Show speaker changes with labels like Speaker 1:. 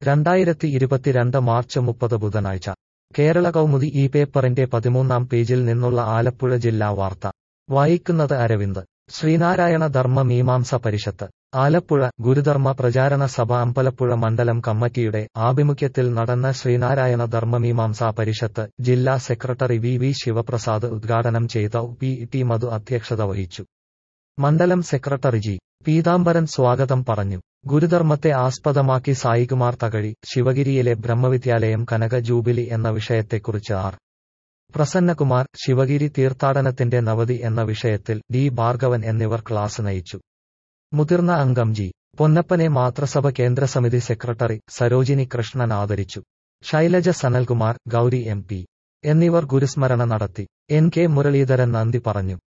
Speaker 1: രണ്ടായിരത്തി ഇരുപത്തിരണ്ട് മാർച്ച് മുപ്പത് ബുധനാഴ്ച കേരള കൗമുദി ഈ പേപ്പറിന്റെ പതിമൂന്നാം പേജിൽ നിന്നുള്ള ആലപ്പുഴ ജില്ലാ വാർത്ത വായിക്കുന്നത് അരവിന്ദ് ശ്രീനാരായണ ധർമ്മ മീമാംസ പരിഷത്ത് ആലപ്പുഴ ഗുരുധർമ്മ പ്രചാരണ സഭ അമ്പലപ്പുഴ മണ്ഡലം കമ്മിറ്റിയുടെ ആഭിമുഖ്യത്തിൽ നടന്ന ശ്രീനാരായണ ധർമ്മമീമാംസാ പരിഷത്ത് ജില്ലാ സെക്രട്ടറി വി വി ശിവപ്രസാദ് ഉദ്ഘാടനം ചെയ്ത പി ടി മധു അധ്യക്ഷത വഹിച്ചു മണ്ഡലം സെക്രട്ടറി ജി പീതാംബരൻ സ്വാഗതം പറഞ്ഞു ഗുരുധർമ്മത്തെ ആസ്പദമാക്കി സായികുമാർ തകഴി ശിവഗിരിയിലെ ബ്രഹ്മവിദ്യാലയം കനക ജൂബിലി എന്ന വിഷയത്തെക്കുറിച്ച് ആർ പ്രസന്നകുമാർ ശിവഗിരി തീർത്ഥാടനത്തിന്റെ നവതി എന്ന വിഷയത്തിൽ ഡി ഭാർഗവൻ എന്നിവർ ക്ലാസ് നയിച്ചു മുതിർന്ന അംഗം ജി പൊന്നപ്പനെ മാതൃസഭ കേന്ദ്രസമിതി സെക്രട്ടറി സരോജിനി കൃഷ്ണൻ ആദരിച്ചു ശൈലജ സനൽകുമാർ ഗൗരി എം പി എന്നിവർ ഗുരുസ്മരണ നടത്തി എൻ കെ മുരളീധരൻ നന്ദി പറഞ്ഞു